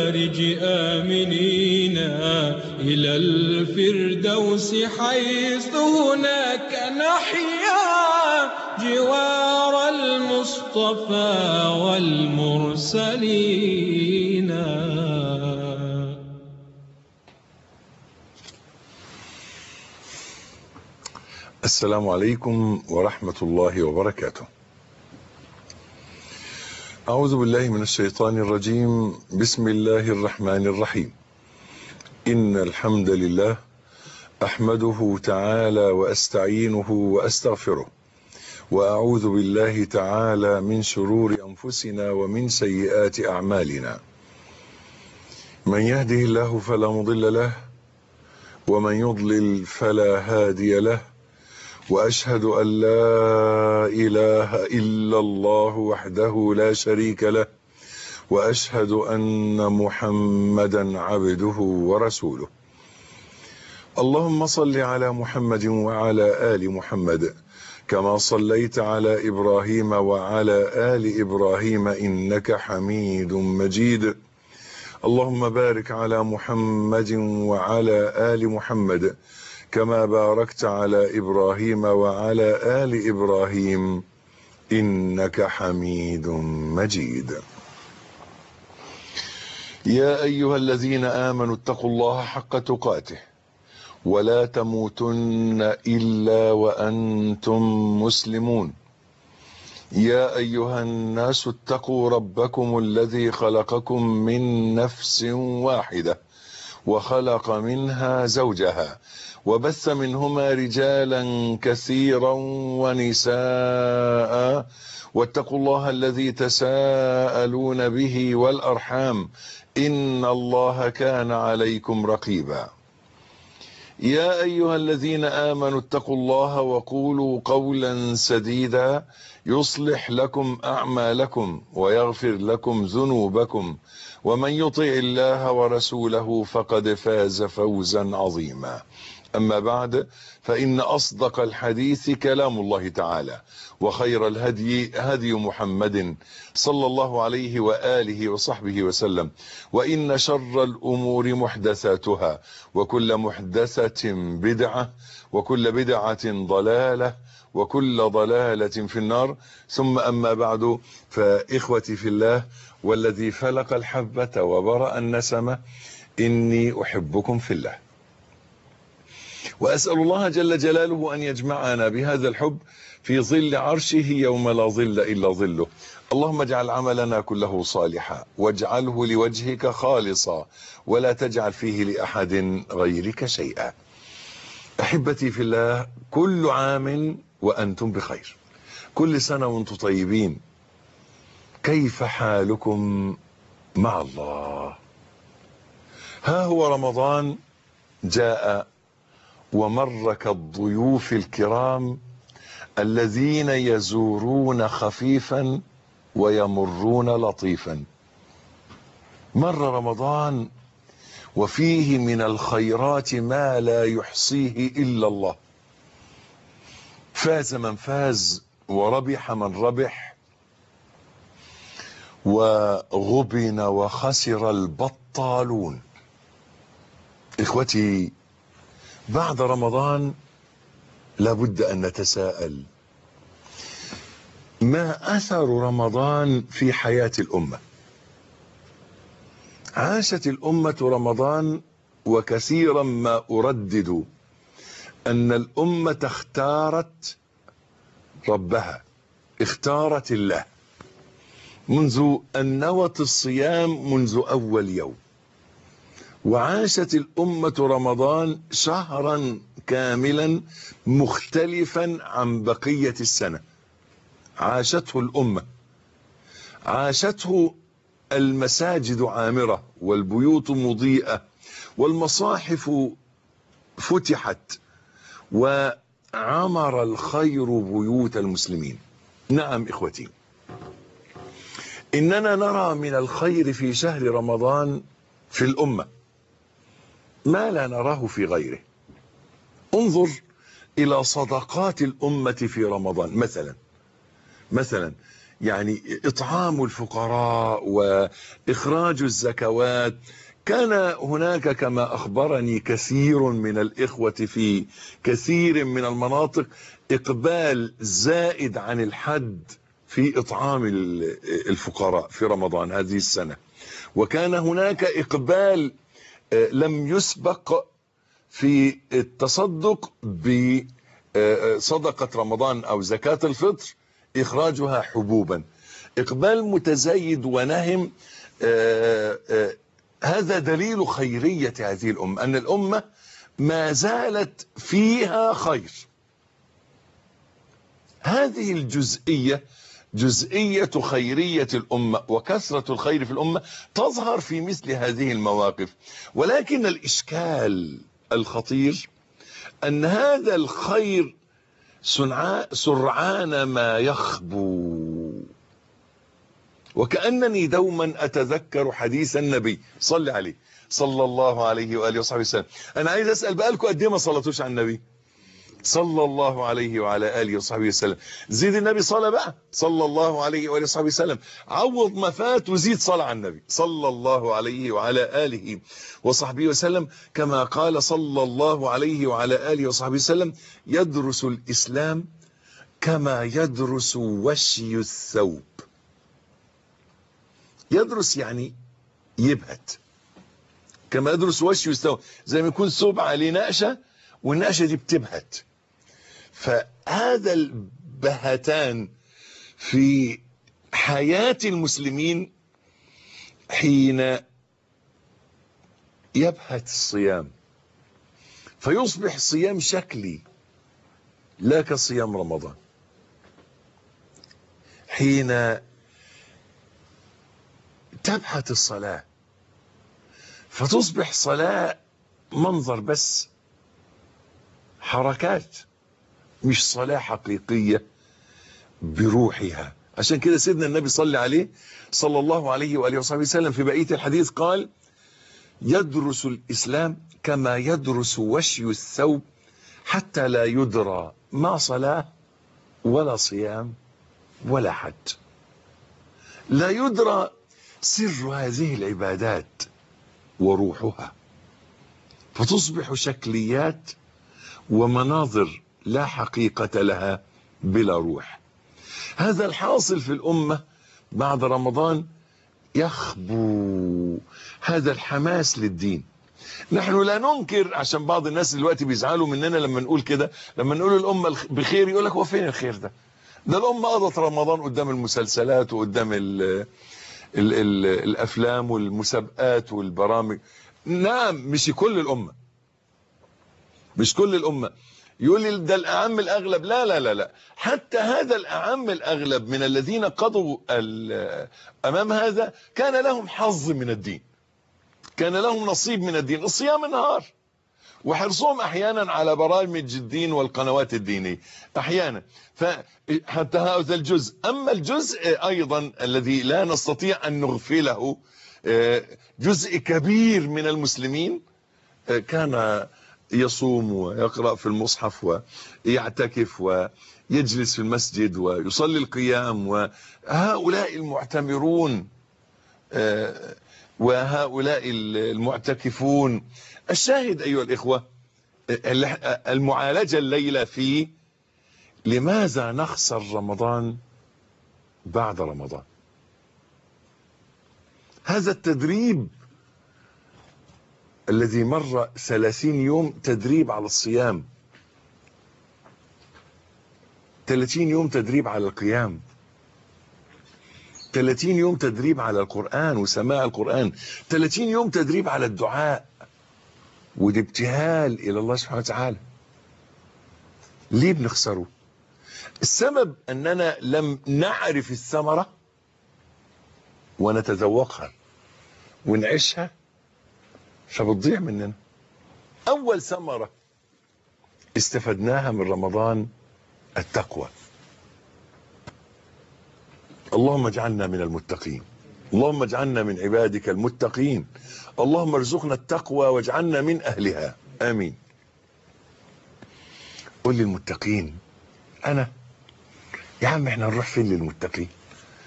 المخارج آمنين إلى الفردوس حيث هناك نحيا جوار المصطفى والمرسلين السلام عليكم ورحمة الله وبركاته أعوذ بالله من الشيطان الرجيم بسم الله الرحمن الرحيم إن الحمد لله أحمده تعالى وأستعينه وأستغفره وأعوذ بالله تعالى من شرور أنفسنا ومن سيئات أعمالنا من يهده الله فلا مضل له ومن يضلل فلا هادي له واشهد ان لا اله الا الله وحده لا شريك له واشهد ان محمدا عبده ورسوله اللهم صل على محمد وعلى ال محمد كما صليت على ابراهيم وعلى ال ابراهيم انك حميد مجيد اللهم بارك على محمد وعلى ال محمد كما باركت على ابراهيم وعلى ال ابراهيم انك حميد مجيد يا ايها الذين امنوا اتقوا الله حق تقاته ولا تموتن الا وانتم مسلمون يا ايها الناس اتقوا ربكم الذي خلقكم من نفس واحده وخلق منها زوجها وبث منهما رجالا كثيرا ونساء واتقوا الله الذي تساءلون به والارحام ان الله كان عليكم رقيبا يا ايها الذين امنوا اتقوا الله وقولوا قولا سديدا يصلح لكم اعمالكم ويغفر لكم ذنوبكم ومن يطع الله ورسوله فقد فاز فوزا عظيما أما بعد فإن أصدق الحديث كلام الله تعالى وخير الهدي هدي محمد صلى الله عليه وآله وصحبه وسلم وإن شر الأمور محدثاتها وكل محدثة بدعة وكل بدعة ضلالة وكل ضلالة في النار ثم أما بعد فإخوتي في الله والذي فلق الحبة وبرأ النسمة إني أحبكم في الله وأسأل الله جل جلاله أن يجمعنا بهذا الحب في ظل عرشه يوم لا ظل إلا ظله اللهم اجعل عملنا كله صالحا واجعله لوجهك خالصا ولا تجعل فيه لأحد غيرك شيئا أحبتي في الله كل عام وأنتم بخير كل سنة وأنتم طيبين كيف حالكم مع الله ها هو رمضان جاء ومر كالضيوف الكرام الذين يزورون خفيفا ويمرون لطيفا مر رمضان وفيه من الخيرات ما لا يحصيه الا الله فاز من فاز وربح من ربح وغبن وخسر البطالون اخوتي بعد رمضان لابد ان نتساءل ما اثر رمضان في حياه الامه عاشت الامه رمضان وكثيرا ما اردد ان الامه اختارت ربها اختارت الله منذ ان نوت الصيام منذ اول يوم وعاشت الأمة رمضان شهرا كاملا مختلفا عن بقية السنة عاشته الأمة عاشته المساجد عامرة والبيوت مضيئة والمصاحف فتحت وعمر الخير بيوت المسلمين نعم إخوتي إننا نرى من الخير في شهر رمضان في الأمة ما لا نراه في غيره انظر الى صدقات الامه في رمضان مثلا مثلا يعني إطعام الفقراء وإخراج الزكوات كان هناك كما أخبرني كثير من الإخوة في كثير من المناطق إقبال زائد عن الحد في إطعام الفقراء في رمضان هذه السنة وكان هناك إقبال لم يسبق في التصدق بصدقة رمضان أو زكاة الفطر إخراجها حبوبا إقبال متزايد ونهم هذا دليل خيرية هذه الأمة أن الأمة ما زالت فيها خير هذه الجزئية جزئية خيرية الأمة وكثرة الخير في الأمة تظهر في مثل هذه المواقف ولكن الإشكال الخطير أن هذا الخير سرعان ما يخبو وكأنني دوما أتذكر حديث النبي صلى عليه صلى الله عليه وآله وصحبه وسلم أنا عايز أسأل بقالكم قد ايه ما صلتوش على النبي صلى الله عليه وعلى آله وصحبه وسلم زيد النبي صلى بقى صلى الله عليه وآله وصحبه وسلم عوض ما فات وزيد صلى على النبي صلى الله عليه وعلى آله وصحبه وسلم كما قال صلى الله عليه وعلى آله وصحبه وسلم يدرس الإسلام كما يدرس وشي الثوب يدرس يعني يبهت كما يدرس وشي الثوب زي ما يكون ثوب عليه نقشة والنقشة دي بتبهت فهذا البهتان في حياة المسلمين حين يبهت الصيام فيصبح صيام شكلي لا كصيام رمضان حين تبحث الصلاة فتصبح صلاة منظر بس حركات مش صلاة حقيقية بروحها عشان كده سيدنا النبي صلى عليه صلى الله عليه وآله وصحبه وسلم في بقية الحديث قال يدرس الإسلام كما يدرس وشي الثوب حتى لا يدرى ما صلاة ولا صيام ولا حج لا يدرى سر هذه العبادات وروحها فتصبح شكليات ومناظر لا حقيقة لها بلا روح هذا الحاصل في الأمة بعد رمضان يخبو هذا الحماس للدين نحن لا ننكر عشان بعض الناس دلوقتي بيزعلوا مننا لما نقول كده لما نقول الأمة بخير يقول لك هو فين الخير ده ده الأمة قضت رمضان قدام المسلسلات وقدام ال ال ال الأفلام والمسابقات والبرامج نعم مش كل الأمة مش كل الأمة يقول لي ده الأعم الأغلب لا لا لا لا حتى هذا الأعم الأغلب من الذين قضوا أمام هذا كان لهم حظ من الدين كان لهم نصيب من الدين الصيام النهار وحرصهم احيانا على برامج الدين والقنوات الدينية احيانا فحتى هذا الجزء اما الجزء ايضا الذي لا نستطيع ان نغفله جزء كبير من المسلمين كان يصوم ويقرأ في المصحف ويعتكف ويجلس في المسجد ويصلي القيام وهؤلاء المعتمرون وهؤلاء المعتكفون الشاهد أيها الإخوة المعالجة الليلة في لماذا نخسر رمضان بعد رمضان هذا التدريب الذي مر ثلاثين يوم تدريب على الصيام ثلاثين يوم تدريب على القيام 30 يوم تدريب على القرآن وسماع القرآن 30 يوم تدريب على الدعاء ودي ابتهال إلى الله سبحانه وتعالى ليه بنخسره السبب أننا لم نعرف الثمرة ونتذوقها ونعيشها فبتضيع مننا أول ثمرة استفدناها من رمضان التقوى اللهم اجعلنا من المتقين اللهم اجعلنا من عبادك المتقين اللهم ارزقنا التقوى واجعلنا من أهلها آمين قل للمتقين أنا يا عم احنا نروح فين للمتقين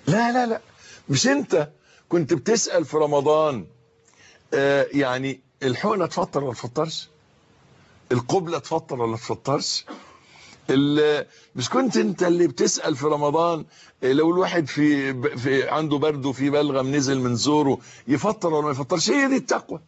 لا لا لا مش انت كنت بتسأل في رمضان آه يعني الحقنة تفطر ولا تفطرش القبلة تفطر ولا تفطرش ال- مش كنت انت اللي بتسأل في رمضان آه، لو الواحد في, ب- في عنده برد وفي بلغم نزل من زوره يفطر ولا ما يفطرش هي دي التقوى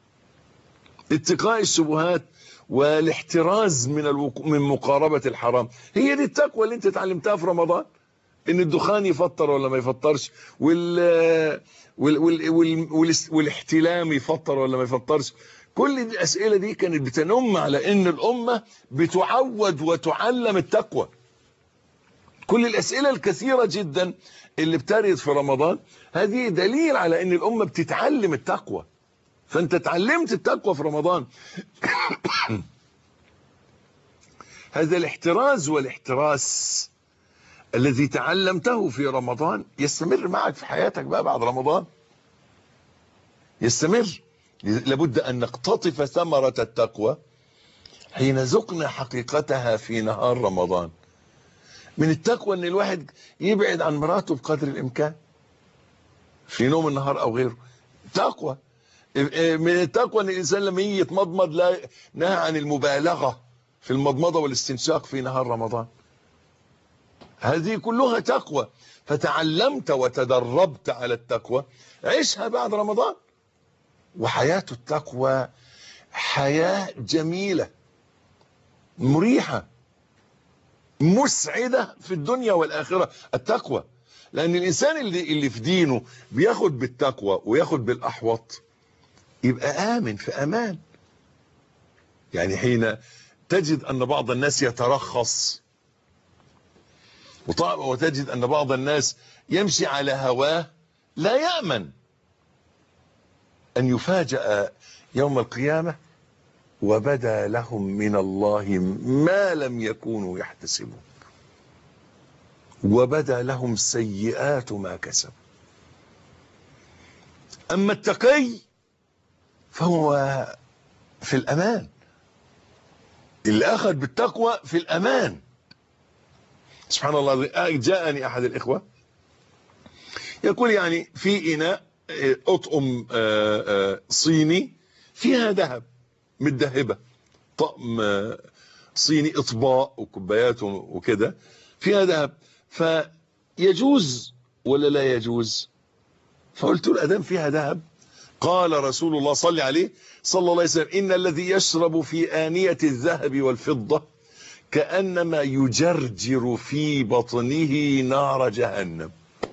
اتقاء الشبهات والاحتراز من الوقو... من مقاربة الحرام هي دي التقوى اللي انت اتعلمتها في رمضان ان الدخان يفطر ولا ما يفطرش وال وال وال وال وال والاحتلام يفطر ولا ما يفطرش كل الاسئله دي كانت بتنم على ان الامه بتعود وتعلم التقوى كل الاسئله الكثيره جدا اللي بترد في رمضان هذه دليل على ان الامه بتتعلم التقوى فانت اتعلمت التقوى في رمضان هذا الاحتراز والاحتراس الذي تعلمته في رمضان يستمر معك في حياتك بقى بعد رمضان يستمر لابد أن نقتطف ثمرة التقوى حين ذقنا حقيقتها في نهار رمضان من التقوى ان الواحد يبعد عن مراته بقدر الامكان في نوم النهار او غيره تقوى من التقوى ان الانسان لما يجي يتمضمض لا نهى عن المبالغه في المضمضه والاستنشاق في نهار رمضان هذه كلها تقوى فتعلمت وتدربت على التقوى عيشها بعد رمضان وحياة التقوى حياة جميلة مريحة مسعدة في الدنيا والآخرة التقوى لأن الإنسان اللي, اللي في دينه بياخد بالتقوى وياخد بالأحوط يبقى آمن في أمان يعني حين تجد أن بعض الناس يترخص وتجد أن بعض الناس يمشي على هواه لا يأمن أن يفاجأ يوم القيامة وبدا لهم من الله ما لم يكونوا يحتسبون وبدا لهم سيئات ما كسبوا أما التقي فهو في الأمان اللي أخذ بالتقوى في الأمان سبحان الله جاءني أحد الإخوة يقول يعني في إناء أطقم صيني فيها ذهب متذهبة طقم صيني إطباق وكوبايات وكده فيها ذهب فيجوز ولا لا يجوز فقلت له أدام فيها ذهب قال رسول الله صلى عليه صلى الله عليه وسلم إن الذي يشرب في آنية الذهب والفضة كأنما يجرجر في بطنه نار جهنم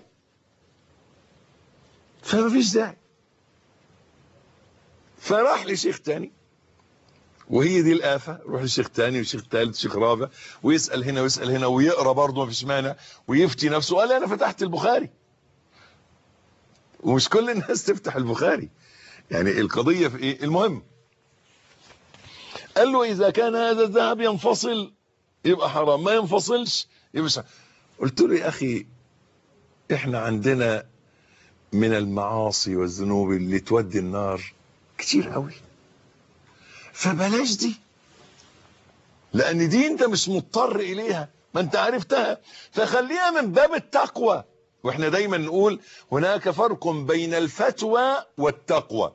فما فيش داعي فراح لشيخ تاني وهي دي الآفة روح لشيخ تاني وشيخ ثالث شيخ رابع ويسأل هنا ويسأل هنا ويقرأ برضه ما فيش مانع ويفتي نفسه قال أنا فتحت البخاري ومش كل الناس تفتح البخاري يعني القضية في إيه المهم قال له إذا كان هذا الذهب ينفصل يبقى حرام ما ينفصلش يبقى شرام. قلت له يا أخي إحنا عندنا من المعاصي والذنوب اللي تودي النار كتير قوي فبلاش دي لان دي انت مش مضطر اليها ما انت عرفتها فخليها من باب التقوى واحنا دايما نقول هناك فرق بين الفتوى والتقوى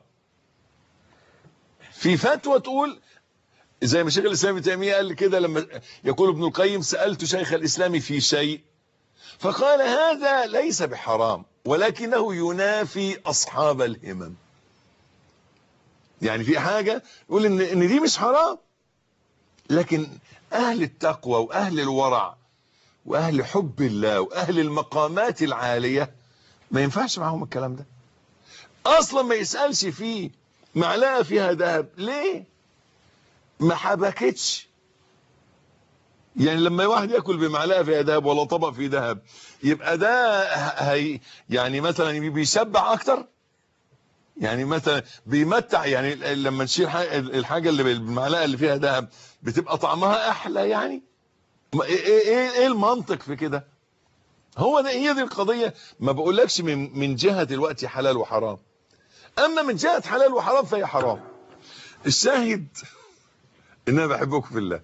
في فتوى تقول زي ما شيخ الاسلام ابن تيميه قال كده لما يقول ابن القيم سالت شيخ الاسلام في شيء فقال هذا ليس بحرام ولكنه ينافي اصحاب الهمم يعني في حاجة يقول ان, إن دي مش حرام لكن اهل التقوى واهل الورع واهل حب الله واهل المقامات العالية ما ينفعش معهم الكلام ده اصلا ما يسألش فيه معلقة فيها ذهب ليه ما حبكتش يعني لما واحد ياكل بمعلقه فيها ذهب ولا طبق فيه ذهب يبقى ده هي يعني مثلا بيشبع اكتر يعني مثلا بيمتع يعني لما نشيل الحاجه اللي بالمعلقه اللي فيها ذهب بتبقى طعمها احلى يعني ايه ايه ايه المنطق في كده هو ده هي دي القضيه ما بقولكش من من جهه دلوقتي حلال وحرام اما من جهه حلال وحرام فهي حرام الشاهد ان انا بحبكم في الله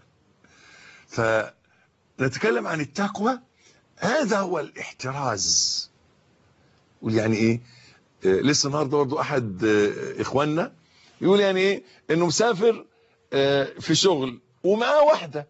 فنتكلم عن التقوى هذا هو الاحتراز يقول يعني ايه آه، لسه النهارده برضه احد آه، اخواننا يقول يعني ايه انه مسافر آه، في شغل ومعاه واحده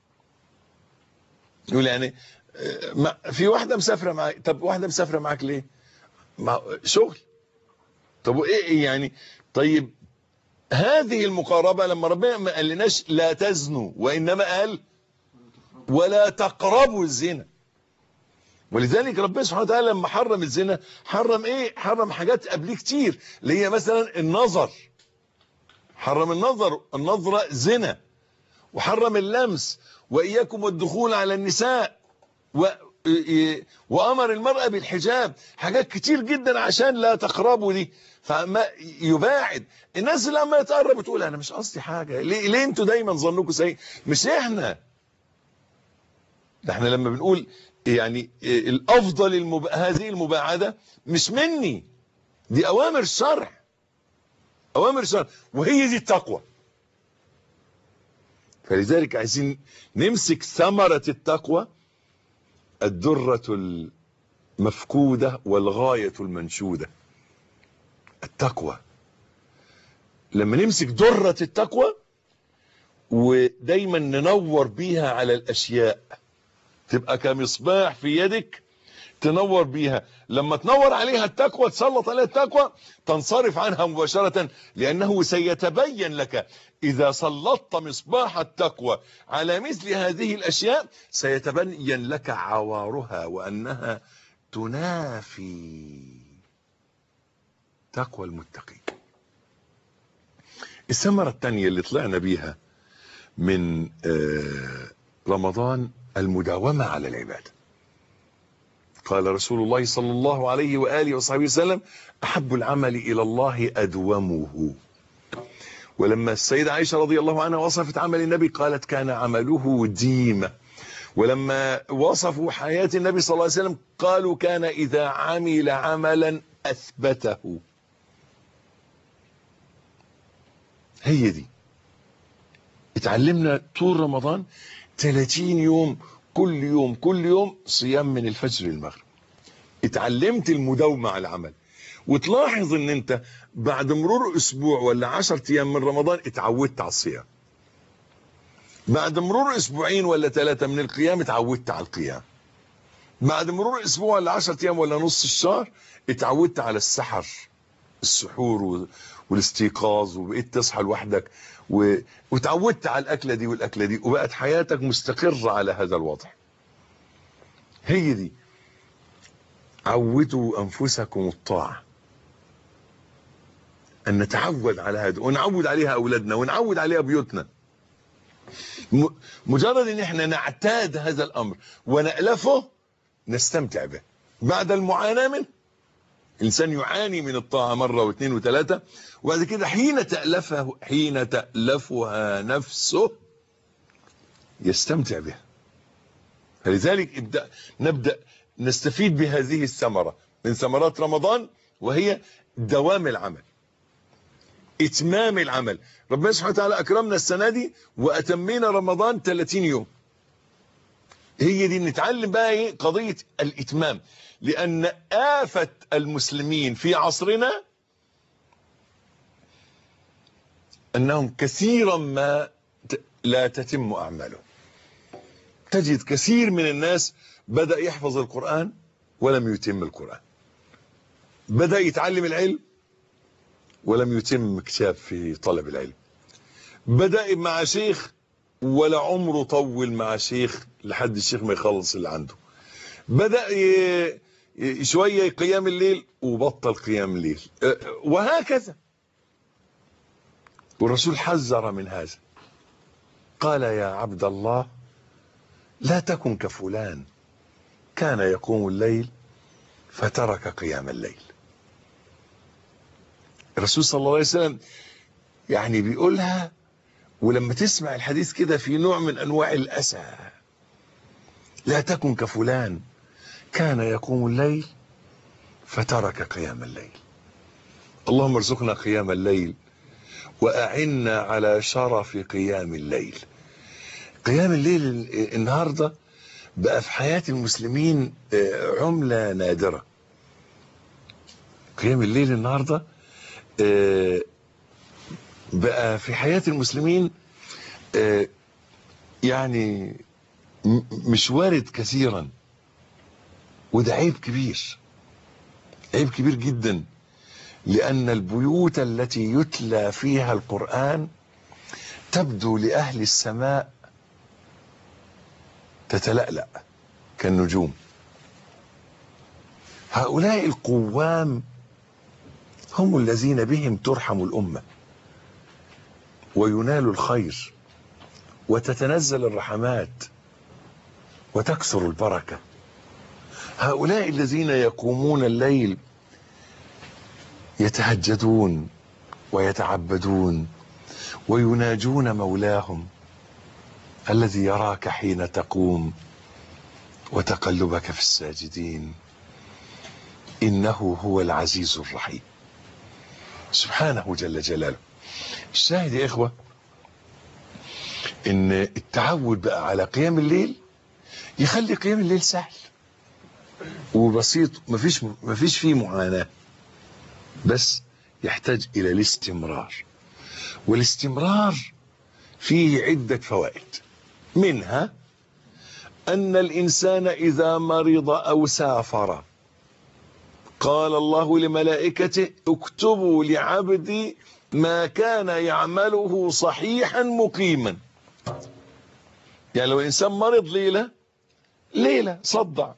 يقول يعني آه، ما- في واحده مسافره معاك طب واحده مسافره معاك ليه مع شغل طب وايه إيه يعني طيب هذه المقاربه لما ربنا ما قالناش لا تزنوا وانما قال ولا تقربوا الزنا ولذلك ربنا سبحانه وتعالى لما حرم الزنا حرم ايه حرم حاجات قبليه كتير اللي هي مثلا النظر حرم النظر النظرة زنا وحرم اللمس وإياكم والدخول على النساء و إيه- وأمر المرأة بالحجاب حاجات كتير جدا عشان لا تقربوا دي فما يباعد الناس اللي عماله تقرب وتقول انا مش قصدي حاجه ليه ليه انتوا دايما ظنكم سيء مش احنا ده احنا لما بنقول يعني إيه الافضل المب... هذه المباعده مش مني دي اوامر الشرع اوامر الشرع وهي دي التقوى فلذلك عايزين نمسك ثمرة التقوى الدرة المفقودة والغاية المنشودة التقوى لما نمسك درة التقوى ودايما ننور بيها على الاشياء تبقى كمصباح في يدك تنور بيها لما تنور عليها التقوى تسلط عليها التقوى تنصرف عنها مباشرة لأنه سيتبين لك إذا سلطت مصباح التقوى على مثل هذه الأشياء سيتبين لك عوارها وأنها تنافي تقوى المتقين الثمرة الثانية اللي طلعنا بيها من آه، رمضان المداومة على العبادة قال رسول الله صلى الله عليه وآله وصحبه وسلم أحب العمل إلى الله أدومه ولما السيدة عائشة رضي الله عنها وصفت عمل النبي قالت كان عمله ديمة ولما وصفوا حياة النبي صلى الله عليه وسلم قالوا كان إذا عمل عملا أثبته هي دي اتعلمنا طول رمضان 30 يوم كل يوم كل يوم صيام من الفجر للمغرب اتعلمت المداومة على العمل وتلاحظ ان انت بعد مرور اسبوع ولا 10 ايام من رمضان اتعودت على الصيام بعد مرور اسبوعين ولا ثلاثة من القيام اتعودت على القيام بعد مرور اسبوع ولا 10 ايام ولا نص الشهر اتعودت على السحر السحور و- والاستيقاظ وبقيت تصحى لوحدك و... وتعودت على الاكله دي والاكله دي وبقت حياتك مستقره على هذا الوضع هي دي عودوا انفسكم الطاعه ان نتعود على هذا ونعود عليها اولادنا ونعود عليها بيوتنا م... مجرد ان احنا نعتاد هذا الامر ونالفه نستمتع به بعد المعاناه منه الانسان يعاني من الطاعه مره واثنين وثلاثه وبعد كده حين تالفه حين تالفها نفسه يستمتع بها فلذلك ابدا نبدا نستفيد بهذه الثمره من ثمرات رمضان وهي دوام العمل اتمام العمل ربنا سبحانه وتعالى اكرمنا السنه دي واتمينا رمضان 30 يوم هي دي نتعلم بقى ايه قضيه الاتمام لان آفة المسلمين في عصرنا انهم كثيرا ما ت- لا تتم اعمالهم تجد كثير من الناس بدأ يحفظ القرآن ولم يتم القرآن بدأ يتعلم العلم ولم يتم كتاب في طلب العلم بدأ مع شيخ ولا عمره طول مع شيخ لحد الشيخ ما يخلص اللي عنده بدأ ي... ي- شوية قيام الليل وبطل قيام الليل أه، وهكذا والرسول حذر من هذا قال يا عبد الله لا تكن كفلان كان يقوم الليل فترك قيام الليل الرسول صلى الله عليه وسلم يعني بيقولها ولما تسمع الحديث كده في نوع من انواع الاسى لا تكن كفلان كان يقوم الليل فترك قيام الليل اللهم ارزقنا قيام الليل واعنا على شرف قيام الليل قيام الليل ال- النهارده بقى في حياه المسلمين آه، عمله نادره قيام الليل النهارده آه، بقى في حياة المسلمين آه، يعني م- مش وارد كثيرا وده عيب كبير عيب كبير جدا لأن البيوت التي يتلى فيها القرآن تبدو لأهل السماء تتلألأ كالنجوم هؤلاء القوام هم الذين بهم ترحم الأمة وينال الخير وتتنزل الرحمات وتكثر البركة هؤلاء الذين يقومون الليل يتهجدون ويتعبدون ويناجون مولاهم الذي يراك حين تقوم وتقلبك في الساجدين انه هو العزيز الرحيم سبحانه جل جلاله الشاهد يا اخوه ان التعود بقى على قيام الليل يخلي قيام الليل سهل وبسيط مفيش مفيش فيه معاناه بس يحتاج الى الاستمرار والاستمرار فيه عده فوائد منها ان الانسان اذا مرض او سافر قال الله لملائكته اكتبوا لعبدي ما كان يعمله صحيحا مقيما يعني لو انسان مرض ليله ليله صدع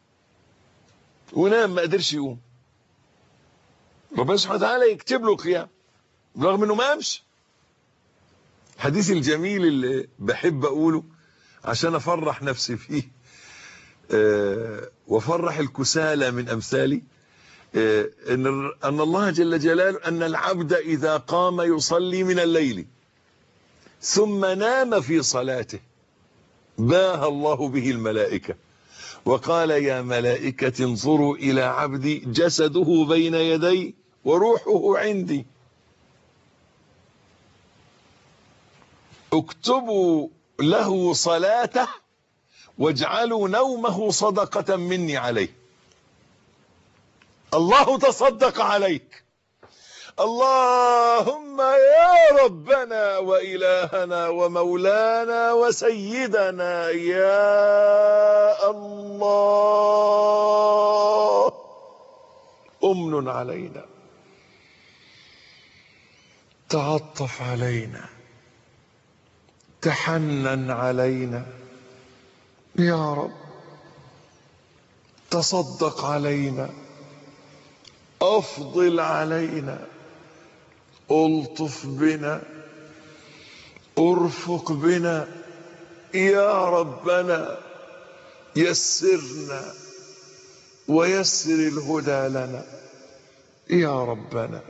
ونام ما قدرش يقوم ربنا سبحانه وتعالى يكتب له قيام رغم انه ما قامش الحديث الجميل اللي بحب اقوله عشان افرح نفسي فيه أه وافرح الكسالى من امثالي أه ان ان الله جل جلاله ان العبد اذا قام يصلي من الليل ثم نام في صلاته باه الله به الملائكه وقال يا ملائكه انظروا الى عبدي جسده بين يدي وروحه عندي اكتبوا له صلاته واجعلوا نومه صدقة مني عليه الله تصدق عليك اللهم يا ربنا وإلهنا ومولانا وسيدنا يا الله أمن علينا تعطف علينا تحنن علينا يا رب تصدق علينا افضل علينا الطف بنا ارفق بنا يا ربنا يسرنا ويسر الهدى لنا يا ربنا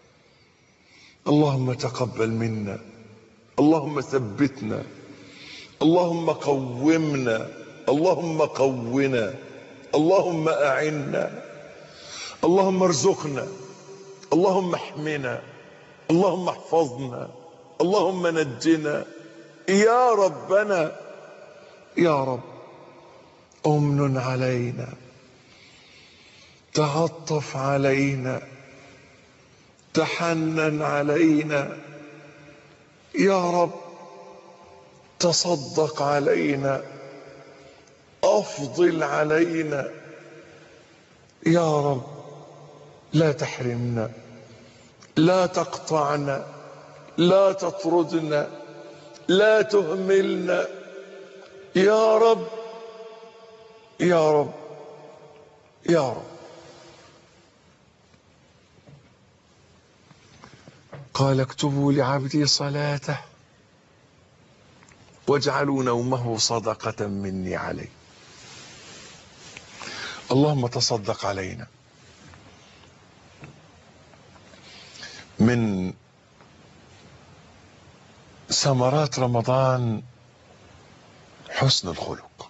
اللهم تقبل منا اللهم ثبتنا اللهم قومنا اللهم قونا اللهم اعنا اللهم ارزقنا اللهم احمنا اللهم احفظنا اللهم نجنا يا ربنا يا رب امن علينا تعطف علينا تحنن علينا يا رب تصدق علينا افضل علينا يا رب لا تحرمنا لا تقطعنا لا تطردنا لا تهملنا يا رب يا رب يا رب قال اكتبوا لعبدي صلاته واجعلوا نومه صدقة مني عليه اللهم تصدق علينا من ثمرات رمضان حسن الخلق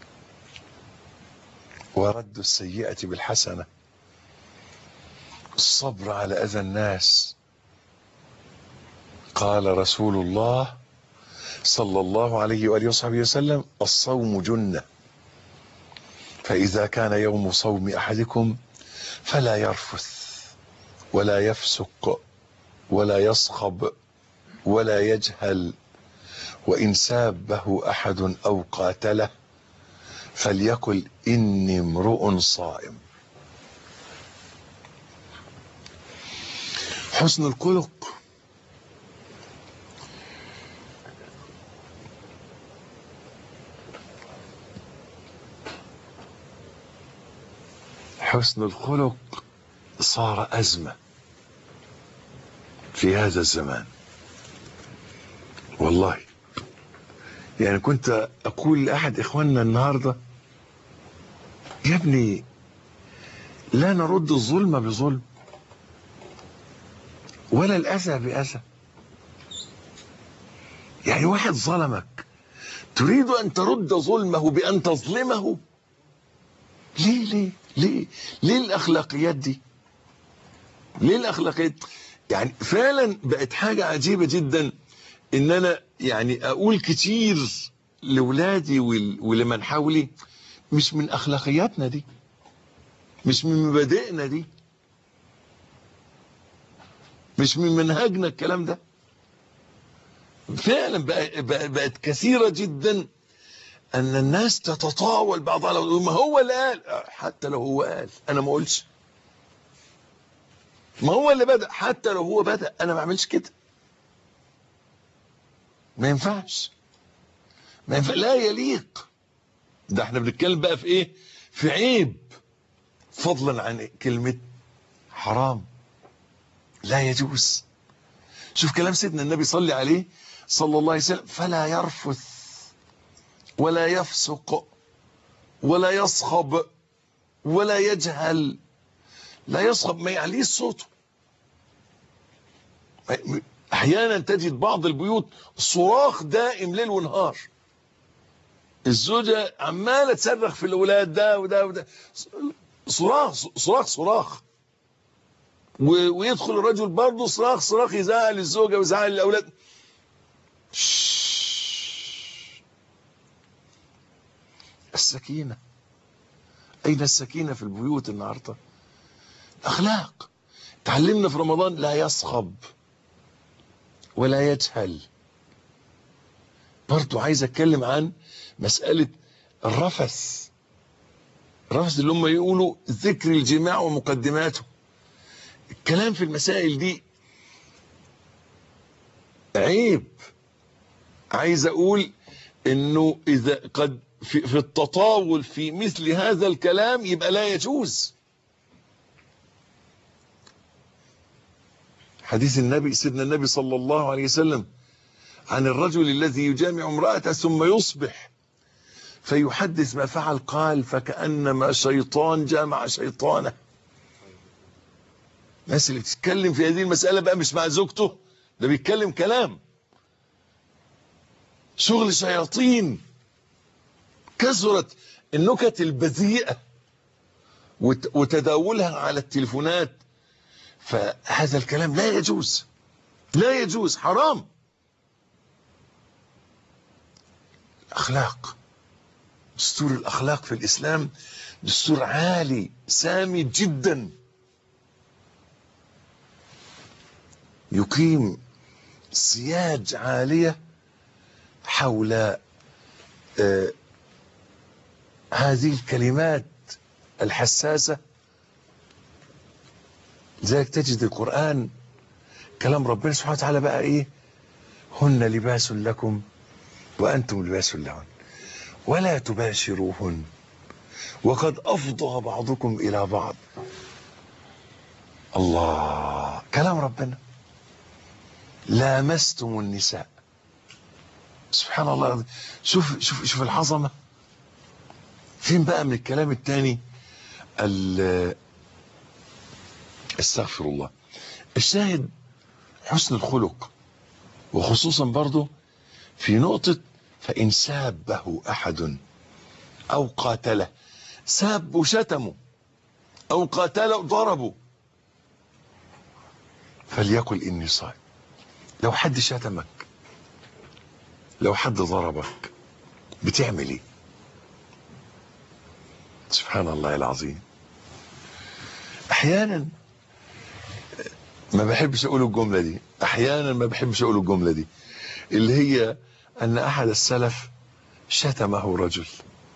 ورد السيئة بالحسنة الصبر على أذى الناس قال رسول الله صلى الله عليه وآله وصحبه وسلم الصوم جنة فإذا كان يوم صوم أحدكم فلا يرفث ولا يفسق ولا يصخب ولا يجهل وإن سابه أحد أو قاتله فليقل إني امرؤ صائم حسن الخلق حسن الخلق صار أزمة في هذا الزمان والله يعني كنت أقول لأحد إخواننا النهاردة يا ابني لا نرد الظلم بظلم ولا الأذى بأذى يعني واحد ظلمك تريد أن ترد ظلمه بأن تظلمه ليه ليه ليه ليه الأخلاقيات دي ليه الأخلاقيات يعني فعلا بقت حاجة عجيبة جدا ان انا يعني اقول كتير لولادي ولمن حولي مش من اخلاقياتنا دي مش من مبادئنا دي مش من منهجنا الكلام ده فعلا بقت كثيرة جدا ان الناس تتطاول بعضها على ما هو اللي قال حتى لو هو قال انا ما اقولش ما هو اللي بدأ حتى لو هو بدأ انا ما اعملش كده ما ينفعش ما ينفع لا يليق ده احنا بنتكلم بقى في ايه في عيب فضلا عن كلمة حرام لا يجوز شوف كلام سيدنا النبي صلى عليه صلى الله عليه وسلم فلا يرفث ولا يفسق ولا يصخب ولا يجهل لا يصخب ما يعليش صوته احيانا تجد بعض البيوت صراخ دائم ليل ونهار الزوجة عمالة تصرخ في الاولاد ده وده وده صراخ صراخ صراخ ويدخل الرجل برضه صراخ صراخ يزعل الزوجة ويزعل الاولاد السكينة اين السكينة في البيوت النهاردة اخلاق تعلمنا في رمضان لا يصخب ولا يجهل برضو عايز اتكلم عن مسألة الرفث الرفث اللي هم يقولوا ذكر الجماع ومقدماته الكلام في المسائل دي عيب عايز اقول انه اذا قد في, في التطاول في مثل هذا الكلام يبقى لا يجوز حديث النبي سيدنا النبي صلى الله عليه وسلم عن الرجل الذي يجامع امرأته ثم يصبح فيحدث ما فعل قال فكأنما شيطان جامع شيطانه الناس اللي بتتكلم في هذه المسألة بقى مش مع زوجته ده بيتكلم كلام شغل شياطين كثرت النكت البذيئة وتداولها على التليفونات فهذا الكلام لا يجوز لا يجوز حرام اخلاق دستور الاخلاق في الاسلام دستور عالي سامي جدا يقيم سياج عاليه حول آه هذه الكلمات الحساسه لذلك تجد القرآن كلام ربنا سبحانه وتعالى بقى ايه هن لباس لكم وأنتم لباس لهن ولا تباشروهن وقد أفضى بعضكم إلى بعض الله كلام ربنا لامستم النساء سبحان الله شوف شوف شوف العظمه فين بقى من الكلام الثاني استغفر الله الشاهد حسن الخلق وخصوصا برضه في نقطة فإن سابه أحد أو قاتله ساب وشتمه أو قاتله ضربه فليقل إني صائم لو حد شتمك لو حد ضربك بتعمل ايه سبحان الله العظيم احيانا ما بحبش اقول الجملة دي احيانا ما بحبش اقول الجملة دي اللي هي ان احد السلف شتمه رجل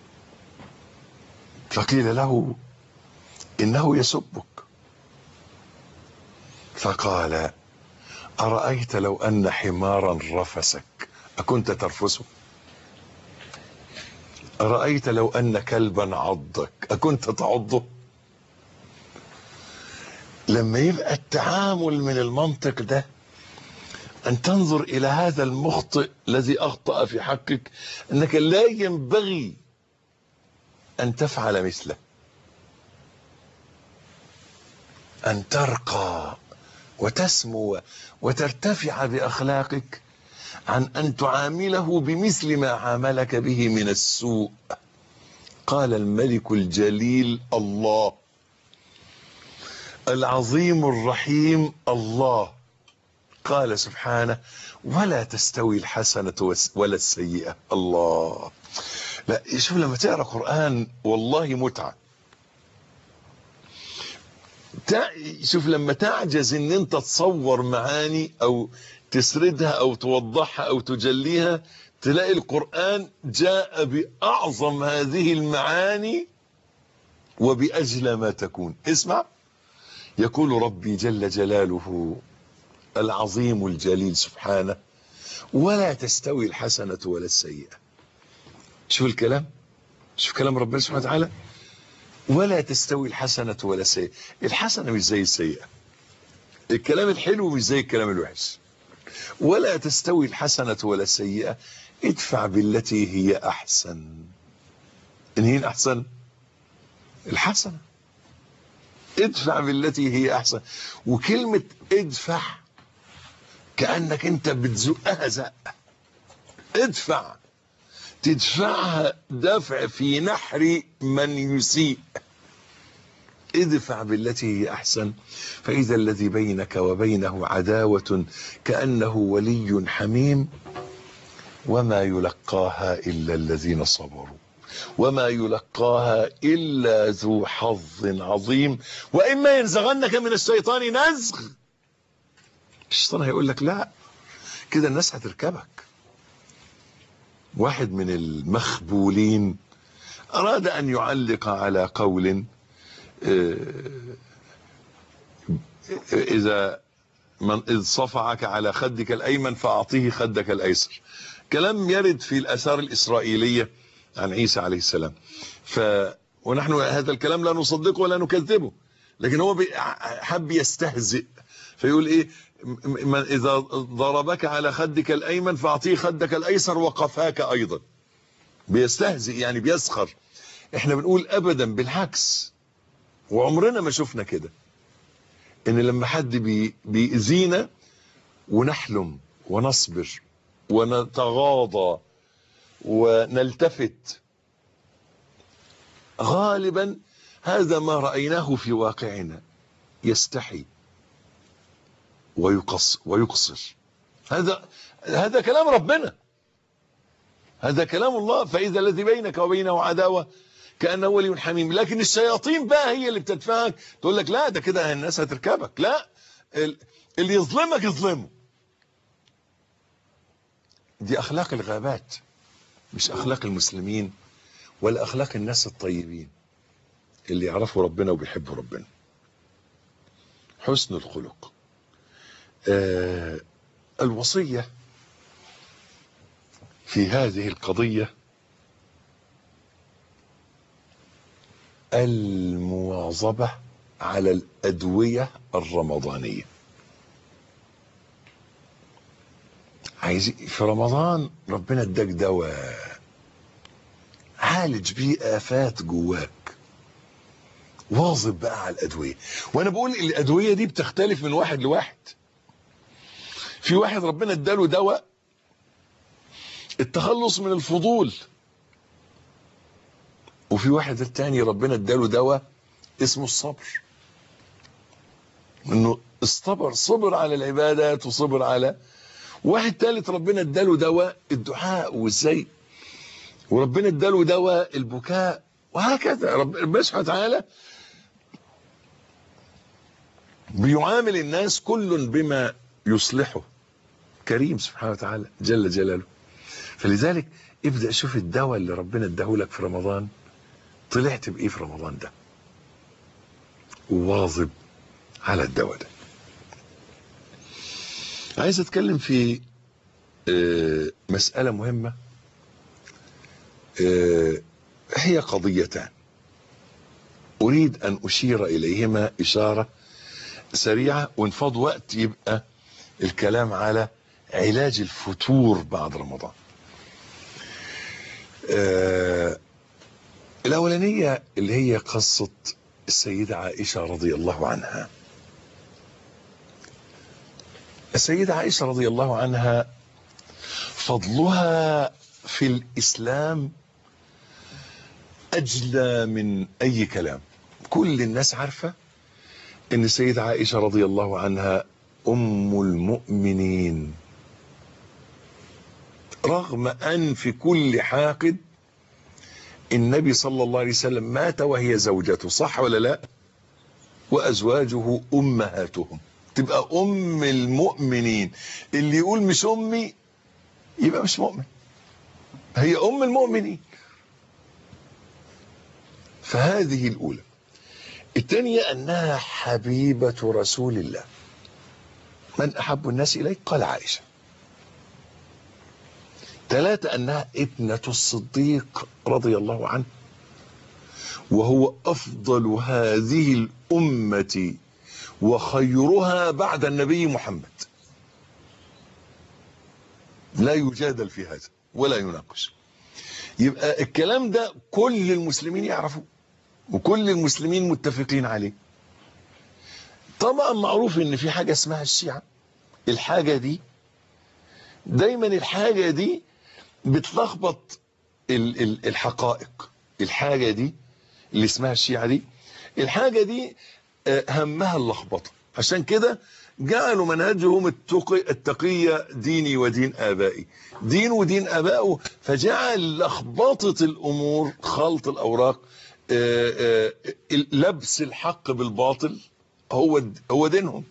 فقيل له انه يسبك فقال ارايت لو ان حمارا رفسك اكنت ترفسه ارايت لو ان كلبا عضك اكنت تعضه لما يبقى التعامل من المنطق ده أن تنظر إلى هذا المخطئ الذي أخطأ في حقك أنك لا ينبغي أن تفعل مثله أن ترقى وتسمو وترتفع بأخلاقك عن أن تعامله بمثل ما عاملك به من السوء قال الملك الجليل الله العظيم الرحيم الله قال سبحانه ولا تستوي الحسنة ولا السيئة الله لا شوف لما تقرأ قرآن والله متعة شوف لما تعجز ان انت تصور معاني او تسردها او توضحها او تجليها تلاقي القرآن جاء بأعظم هذه المعاني وبأجل ما تكون اسمع يقول ربي جل جلاله العظيم الجليل سبحانه ولا تستوي الحسنة ولا السيئة شوف الكلام شوف كلام ربنا سبحانه وتعالى ولا تستوي الحسنة ولا السيئة الحسنة مش زي السيئة الكلام الحلو مش زي الكلام الوحش ولا تستوي الحسنة ولا السيئة ادفع بالتي هي أحسن إن هي الأحسن الحسنة ادفع بالتي هي أحسن وكلمة ادفع كأنك انت بتزقها زق ادفع تدفعها دفع في نحر من يسيء ادفع بالتي هي أحسن فإذا الذي بينك وبينه عداوة كأنه ولي حميم وما يلقاها إلا الذين صبروا وما يلقاها إلا ذو حظ عظيم وإما ينزغنك من الشيطان نزغ الشيطان هيقول لك لا كده الناس هتركبك واحد من المخبولين أراد أن يعلق على قول إذا من إذ صفعك على خدك الأيمن فأعطيه خدك الأيسر كلام يرد في الأثار الإسرائيلية عن عيسى عليه السلام ف ونحن هذا الكلام لا نصدقه ولا نكذبه لكن هو حب يستهزئ فيقول ايه من اذا ضربك على خدك الايمن فاعطيه خدك الايسر وقفاك ايضا بيستهزئ يعني بيسخر احنا بنقول ابدا بالعكس وعمرنا ما شفنا كده ان لما حد بي بيأذينا ونحلم ونصبر ونتغاضى ونلتفت غالبا هذا ما رأيناه في واقعنا يستحي ويقص ويقصر هذا هذا كلام ربنا هذا كلام الله فإذا الذي بينك وبينه عداوة كأنه ولي حميم لكن الشياطين بقى هي اللي بتدفعك تقول لك لا ده كده الناس هتركبك لا اللي يظلمك يظلمه دي أخلاق الغابات مش أخلاق المسلمين ولا أخلاق الناس الطيبين اللي يعرفوا ربنا وبيحبوا ربنا حسن الخلق آه الوصية في هذه القضية المواظبة على الأدوية الرمضانية عايز في رمضان ربنا اداك دواء عالج بيه آفات جواك واظب بقى على الأدوية وأنا بقول الأدوية دي بتختلف من واحد لواحد في واحد ربنا اداله دواء التخلص من الفضول وفي واحد التاني ربنا اداله دواء اسمه الصبر انه استبر صبر على العبادات وصبر على واحد ثالث ربنا اداله دواء الدعاء وازاي وربنا اداله دواء البكاء وهكذا ربنا سبحانه وتعالى بيعامل الناس كل بما يصلحه كريم سبحانه وتعالى جل جلاله فلذلك ابدأ شوف الدواء اللي ربنا اداهولك في رمضان طلعت بإيه في رمضان ده وواظب على الدواء ده عايز اتكلم في آه، مسألة مهمة آه، هي قضيتان أريد أن أشير إليهما إشارة سريعة وانفض وقت يبقى الكلام على علاج الفتور بعد رمضان آه، الأولانية اللي هي قصة السيدة عائشة رضي الله عنها السيدة عائشة رضي الله عنها فضلها في الإسلام أجلى من أي كلام كل الناس عارفة ان السيدة عائشة رضي الله عنها ام المؤمنين رغم ان في كل حاقد النبي صلى الله عليه وسلم مات وهي زوجته صح ولا لا وازواجه امهاتهم تبقى ام المؤمنين اللي يقول مش امي يبقى مش مؤمن هي ام المؤمنين فهذه الاولى الثانية أنها حبيبة رسول الله من أحب الناس إليك قال عائشة ثلاثة أنها ابنة الصديق رضي الله عنه وهو أفضل هذه الأمة وخيرها بعد النبي محمد لا يجادل في هذا ولا يناقش يبقى الكلام ده كل المسلمين يعرفوه وكل المسلمين متفقين عليه طبعا معروف ان في حاجة اسمها الشيعة الحاجة دي دايما الحاجة دي بتلخبط ال- ال- الحقائق الحاجة دي اللي اسمها الشيعة دي الحاجة دي آه، همها اللخبطة عشان كده جعلوا منهجهم التقي التقية ديني ودين آبائي دين ودين آبائه فجعل لخبطة الأمور خلط الأوراق آه، آه، لبس الحق بالباطل هو هو دينهم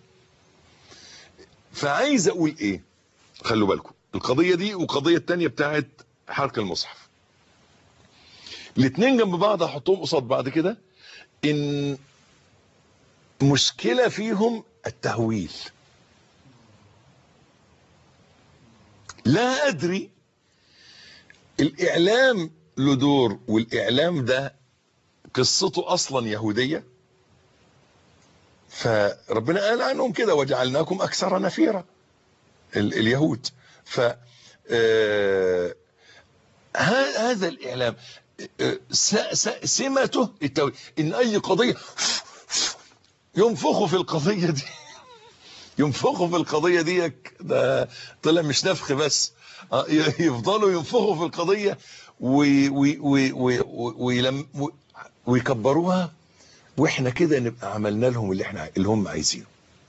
فعايز اقول ايه خلوا بالكم القضيه دي والقضيه الثانيه بتاعت حرق المصحف الاثنين جنب بعض هحطهم قصاد بعض كده ان مشكله فيهم التهويل لا ادري الاعلام له دور والاعلام ده قصته اصلا يهوديه فربنا قال عنهم كده وجعلناكم اكثر نفيرا ال- اليهود ف آه، ه- هذا الاعلام آه، س- س- سمته التوي ان اي قضيه ينفخوا في القضيه دي ينفخوا في القضيه دي ده طلع مش نفخ بس آه، ي- يفضلوا ينفخوا في القضيه وي- وي- وي- وي- ويلم- و- ويكبروها واحنا كده نبقى عملنا لهم اللي احنا اللي هم عايزينه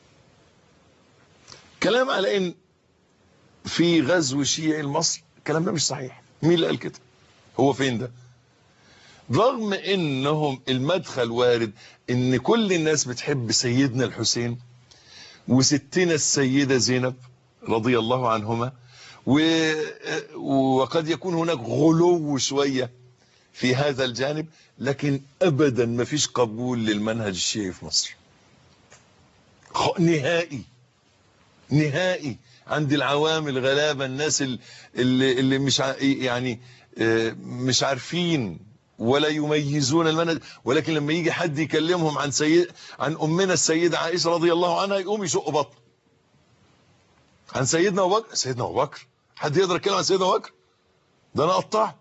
كلام على ان في غزو شيعي لمصر الكلام ده مش صحيح مين اللي قال كده هو فين ده رغم انهم المدخل وارد ان كل الناس بتحب سيدنا الحسين وستنا السيدة زينب رضي الله عنهما و... وقد يكون هناك غلو شوية في هذا الجانب لكن ابدا ما فيش قبول للمنهج الشيعي في مصر خ- نهائي نهائي عند العوام الغلابة الناس ال- اللي, اللي مش ع- يعني آه، مش عارفين ولا يميزون المنهج ولكن لما يجي حد يكلمهم عن سيد عن امنا السيدة عائشة رضي الله عنها يقوم يشق بطن عن سيدنا ابو بكر سيدنا ابو بكر حد يقدر يتكلم عن سيدنا ابو بكر ده انا اقطعه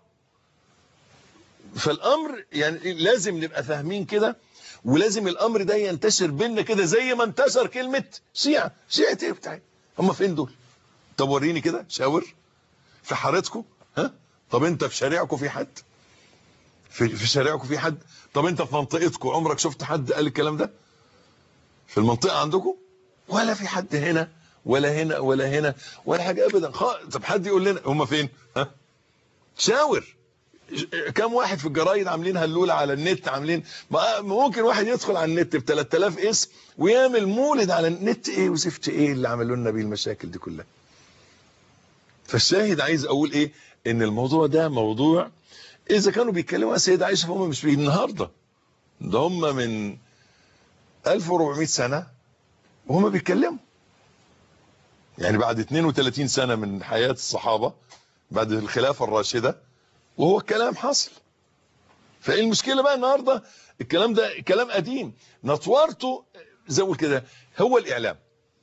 فالامر يعني لازم نبقى فاهمين كده ولازم الامر ده ينتشر بينا كده زي ما انتشر كلمه شيعه شيعه ايه بتاعي هم فين دول طب وريني كده شاور في حارتكم ها طب انت في شارعكم في حد في, في شارعكم في حد طب انت في منطقتكم عمرك شفت حد قال الكلام ده في المنطقه عندكم ولا في حد هنا ولا هنا ولا هنا ولا حاجه ابدا خالص طب حد يقول لنا هم فين ها شاور كم واحد في الجرايد عاملين هلولة على النت عاملين ما ممكن واحد يدخل على النت ب 3000 اسم ويعمل مولد على النت ايه وزفت ايه اللي عملوا لنا بيه المشاكل دي كلها فالشاهد عايز اقول ايه ان الموضوع ده موضوع اذا كانوا بيتكلموا عن السيدة عائشة فهم مش النهارده ده هم من 1400 سنة وهم بيتكلموا يعني بعد 32 سنة من حياة الصحابة بعد الخلافة الراشدة وهو الكلام حصل فايه المشكلة بقى النهاردة الكلام ده كلام قديم نطورته زي ما كده هو الاعلام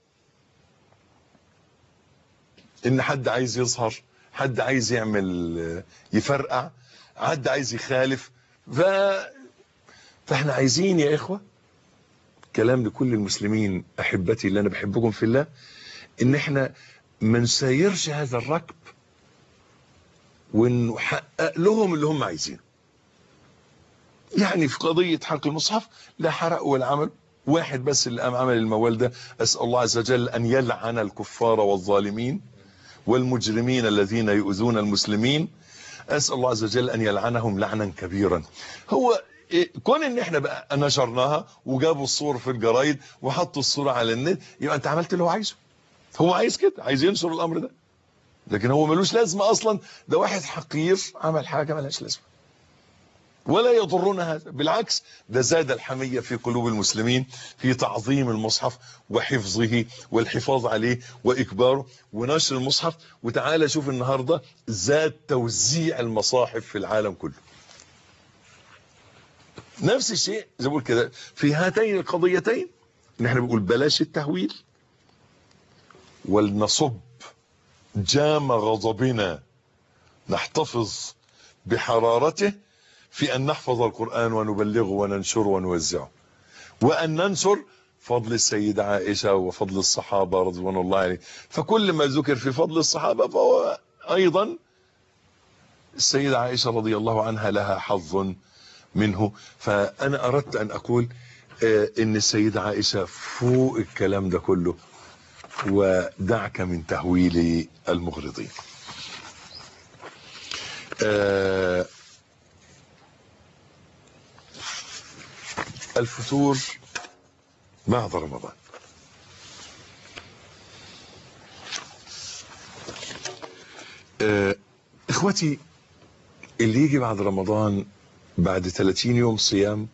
ان حد عايز يظهر حد عايز يعمل يفرقع حد عايز يخالف ف... فاحنا عايزين يا اخوة كلام لكل المسلمين احبتي اللي انا بحبكم في الله ان احنا ما نسيرش هذا الركب ونحقق لهم اللي هم عايزينه يعني في قضية حق المصحف لا حرق ولا عمل واحد بس اللي قام عمل الموال ده أسأل الله عز وجل أن يلعن الكفار والظالمين والمجرمين الذين يؤذون المسلمين أسأل الله عز وجل أن يلعنهم لعنا كبيرا هو كون ان احنا بقى نشرناها وجابوا الصور في الجرايد وحطوا الصورة على النت يبقى انت عملت اللي هو عايزه هو عايز كده عايز ينشر الامر ده لكن هو ملوش لازمة اصلا ده واحد حقير عمل حاجة ملهاش لازمة ولا يضرنا هذا بالعكس ده زاد الحمية في قلوب المسلمين في تعظيم المصحف وحفظه والحفاظ عليه وإكباره ونشر المصحف وتعالى شوف النهاردة زاد توزيع المصاحف في العالم كله نفس الشيء زي بقول كده في هاتين القضيتين ان احنا بنقول بلاش التهويل ولنصب جام غضبنا نحتفظ بحرارته في أن نحفظ القرآن ونبلغه وننشره ونوزعه وأن ننشر فضل السيدة عائشة وفضل الصحابة رضوان الله عليه فكل ما ذكر في فضل الصحابة فهو أيضا السيدة عائشة رضي الله عنها لها حظ منه فأنا أردت أن أقول إن السيدة عائشة فوق الكلام ده كله ودعك من تهويل المغرضين آه الفتور بعد رمضان آه اخوتي اللي يجي بعد رمضان بعد 30 يوم صيام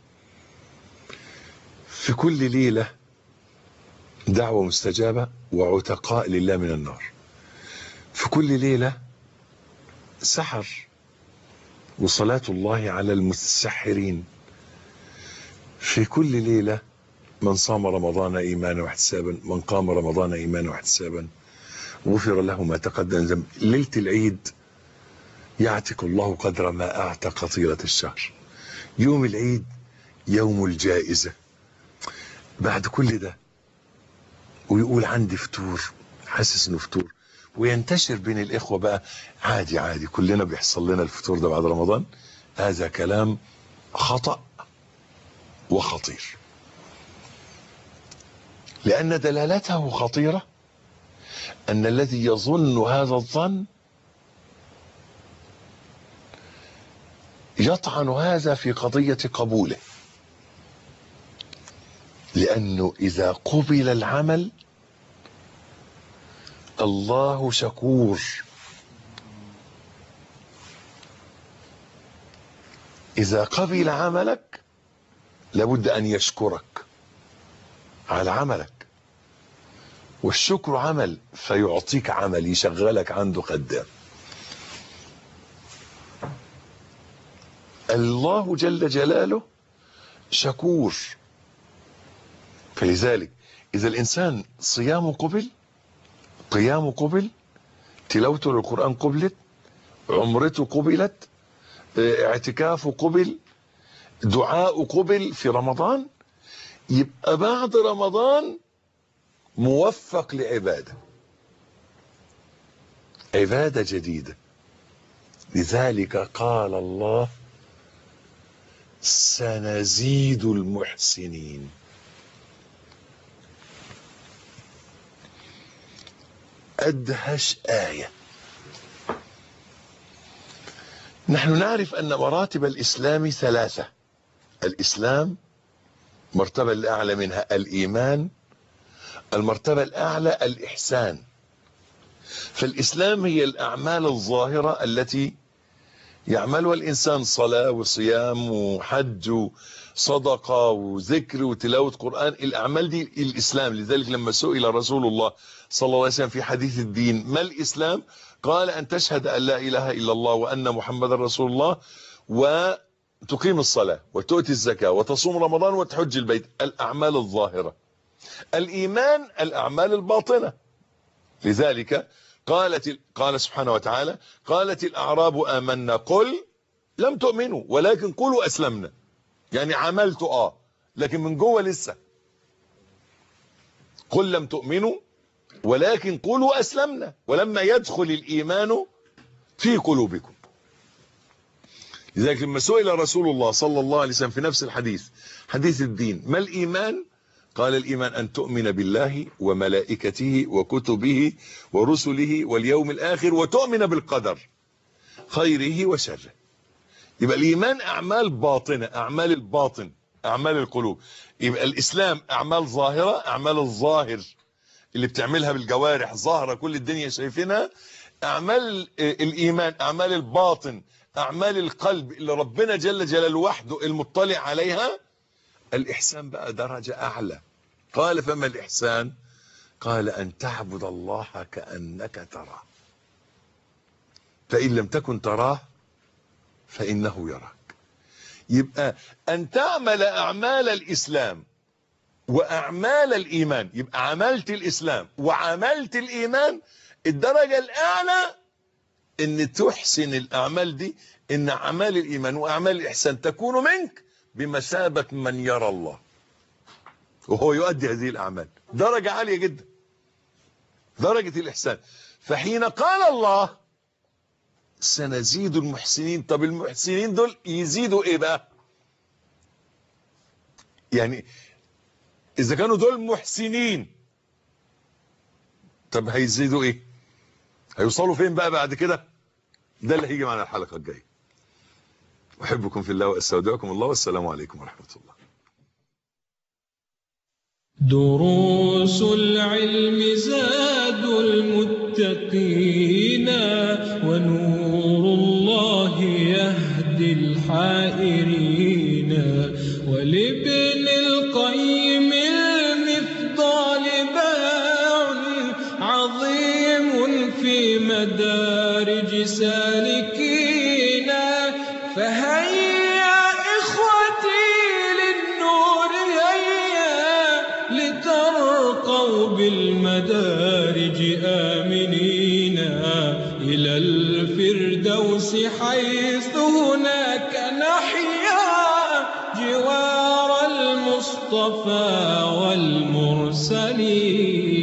في كل ليلة دعوة مستجابة وعتقاء لله من النار في كل ليلة سحر وصلاة الله على المتسحرين في كل ليلة من صام رمضان إيمانا واحتسابا من قام رمضان إيمانا واحتسابا غفر له ما تقدم ذنب ليلة العيد يعتق الله قدر ما أعتق طيلة الشهر يوم العيد يوم الجائزة بعد كل ده ويقول عندي فطور حاسس انه فطور وينتشر بين الاخوة بقى عادي عادي كلنا بيحصل لنا الفطور ده بعد رمضان هذا كلام خطأ وخطير لأن دلالته خطيرة أن الذي يظن هذا الظن يطعن هذا في قضية قبوله لأنه إذا قبل العمل الله شكور إذا قبل عملك لابد أن يشكرك على عملك والشكر عمل فيعطيك عمل يشغلك عنده خدام الله جل جلاله شكور فلذلك إذا الإنسان صيامه قبل قيامه قبل تلاوته للقرآن قبلت عمرته قبلت اعتكافه قبل دعاء قبل في رمضان يبقى بعد رمضان موفق لعبادة عبادة جديدة لذلك قال الله سنزيد المحسنين أدهش آية نحن نعرف أن مراتب الإسلام ثلاثة الإسلام مرتبة الأعلى منها الإيمان المرتبة الأعلى الإحسان فالإسلام هي الأعمال الظاهرة التي يعملها الإنسان صلاة وصيام وحج وصدقة وذكر وتلاوة قرآن الأعمال دي الإسلام لذلك لما سئل رسول الله صلى الله عليه وسلم في حديث الدين ما الإسلام قال أن تشهد أن لا إله إلا الله وأن محمد رسول الله وتقيم الصلاة وتؤتي الزكاة وتصوم رمضان وتحج البيت الأعمال الظاهرة الإيمان الأعمال الباطنة لذلك قالت قال سبحانه وتعالى قالت الأعراب آمنا قل لم تؤمنوا ولكن قولوا أسلمنا يعني عملت آه لكن من جوه لسه قل لم تؤمنوا ولكن قولوا أسلمنا ولما يدخل الإيمان في قلوبكم لذلك لما سئل رسول الله صلى الله عليه وسلم في نفس الحديث حديث الدين ما الإيمان قال الإيمان أن تؤمن بالله وملائكته وكتبه ورسله واليوم الآخر وتؤمن بالقدر خيره وشره يبقى الإيمان أعمال باطنة أعمال الباطن أعمال القلوب يبقى الإسلام أعمال ظاهرة أعمال الظاهر اللي بتعملها بالجوارح ظاهرة كل الدنيا شايفينها أعمال الإيمان أعمال الباطن أعمال القلب اللي ربنا جل جلاله وحده المطلع عليها الإحسان بقى درجة أعلى قال فما الإحسان قال أن تعبد الله كأنك تراه فإن لم تكن تراه فإنه يراك يبقى أن تعمل أعمال الإسلام وأعمال الإيمان يبقى عملت الإسلام وعملت الإيمان الدرجة الأعلى ان تحسن الأعمال دي ان أعمال الإيمان وأعمال الإحسان تكون منك بمثابة من يرى الله وهو يؤدي هذه الأعمال درجة عالية جدا درجة الإحسان فحين قال الله سنزيد المحسنين طب المحسنين دول يزيدوا ايه بقى يعني اذا كانوا دول محسنين طب هيزيدوا ايه هيوصلوا فين بقى بعد كده ده اللي هيجي معنا الحلقة الجاية احبكم في الله واستودعكم الله والسلام عليكم ورحمة الله دروس العلم زاد المتقين ونور الله يهدي الحائرين ولابن القيم المفضال باع عظيم في مدارج سالكين فهيا إخوتي للنور هيا لترقوا بالمدارج آمنين إلى الفردوس حيث هناك نحيا جوار المصطفى والمرسلين